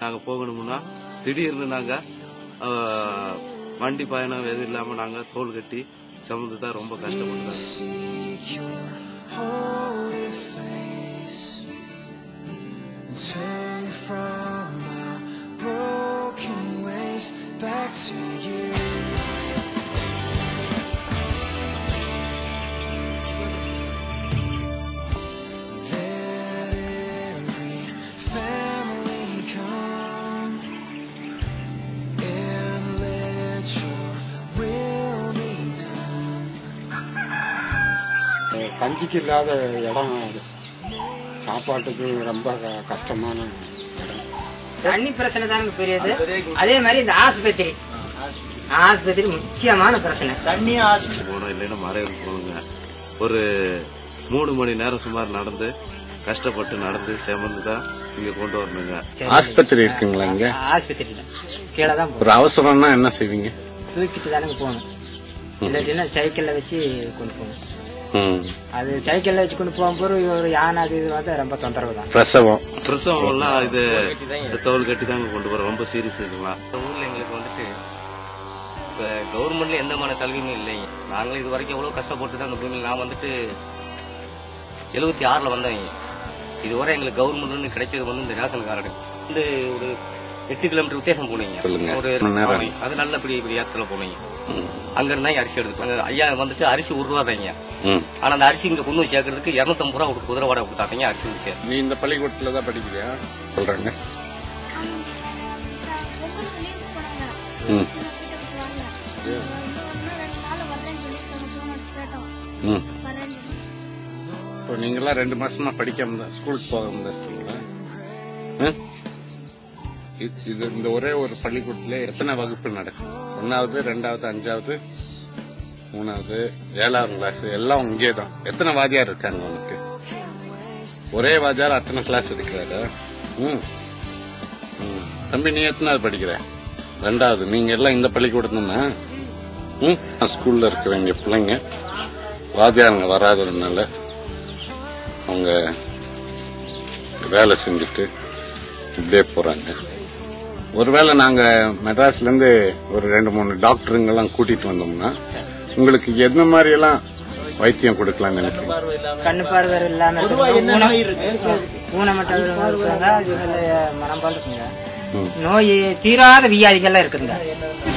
நாங்க போகணும்னா திடீர்னு நாங்க ஆஹ், வண்டி பயணம் எதுவும் இல்லாம நாங்க தோல் கட்டி சுமந்து தான் ரொம்ப கஷ்டப்படுறோம் Seek your holy face and turn from my broken ways back to you. Let every family come and let your will be done. கஞ்சிக்கு இல்லாத இடம் அது சாப்பாட்டுக்கு ரொம்ப க- கஷ்டமான இடம் தண்ணி பிரச்சனை தாங்க பெரியது அதே மாதிரி இந்த ஆஸ்பத்திரி ஆஸ்பத்திரி முக்கியமான பிரச்சனை போனோம் இல்லைன்னா மறைவுக்கு போகணுங்க ஒரு மூணு மணி நேரம் சுமார் நடந்து கஷ்டப்பட்டு நடந்து சேமந்து தான் இங்க கொண்டு வரணுங்க ஆஸ்பத்திரி இருக்குங்களா இங்க ஆஸ்பத்திரியில கீழே தான் ஒரு அவசரம்னா என்ன செய்வீங்க தூக்கிட்டு தானங்க போகணும் இல்லாட்டினா சைக்கிள்ல வச்சு கொண்டு போகணும் ம். அது சைக்கிள்ல வச்சு கொண்டு போகும்போது ஒரு யானை அது இது வந்து ரொம்ப தொந்தரவு தான் பிரசவம் பிரசவம் எல்லாம் இது இந்த தோல் கட்டி தாங்க கொண்டு போறோம் ரொம்ப சீரியஸ் இருக்குங்களா இந்த ஊர்ல எங்களுக்கு வந்துட்டு இப்ப கவர்மெண்ட்ல எந்த மன சலுகையுமே இல்லைங்க நாங்களும் இது வரைக்கும் எவ்வளவு கஷ்டப்பட்டு தான் அந்த பூமியில் நான் வந்துட்டு எழுபத்தி ஆறுல வந்தவங்க இதுவரை எங்களுக்கு கவர்மெண்ட்னு கிடைச்சது வந்து இந்த ரேஷன் கார்டு இந்த ஒரு எட்டு கிலோமீட்டர் வித்தியாசம் போனீங்க சொல்லுங்க. ஒரு மணி நேரம். ஆமா, அது நல்ல பெரிய பெரிய இடத்துல போனீங்க அங்க இருந்தா அரிசி எடுத்துக்கோங்க ஐயா வந்துட்டு அரிசி ஒரு ரூபா தாங்க ம். ஆனா அந்த அரிசி இங்க கொண்டு வந்து சேர்க்கறதுக்கு இருநூத்தம்பது ரூபா கொடுத்து குதிரை வாடகை கொடுத்தாங்க அரிசி வந்து சேரும் நீ இந்த பள்ளிக்கூடத்துல தான் படிக்கிறியா சொல்றாங்க ம். ம். இப்போ நீங்களாம் ரெண்டு மாசமா படிக்காம தான் ஸ்கூலுக்கு போகாம தான் இருக்கீங்களா ம்? இது- இது இந்த ஒரே ஒரு பள்ளிக்கூடத்துல எத்தனை வகுப்பு நடக்கும் ஒன்னாவது ரெண்டாவது அஞ்சாவது மூணாவது ஏழாவது கிளாஸ் எல்லாம் இங்கே தான் எத்தனை வாத்தியார் இருக்காங்க உனக்கு ஒரே வாத்தியார் அத்தனை கிளாஸ் இருக்கிறாரு ம் ம். தம்பி நீ எத்தனாவது படிக்கிற ரெண்டாவது நீங்க எல்லாம் இந்த பள்ளிக்கூடம் தானே ம் நான் ஸ்கூல்ல இருக்க வேண்டிய பிள்ளைங்க வாத்தியாருங்க வராததுனால அவங்க வேலை செஞ்சுட்டு இப்படியே போறாங்க ஒருவேளை நாங்க மெட்ராஸ்ல இருந்து ஒரு ரெண்டு மூணு டாக்டருங்கெல்லாம் கூட்டிட்டு வந்தோம்னா உங்களுக்கு என்ன மாதிரி எல்லாம் வைத்தியம் கொடுக்கலாம்னு நினைக்கிறீங்க கண்ணு பார்வை இல்லாம ஊனம் ஊனமட்டம் இருக்காங்க இதுல மனம் போல் இருக்குங்க ம். நோய் தீராத வியாதிகள்லாம் இருக்குதுங்க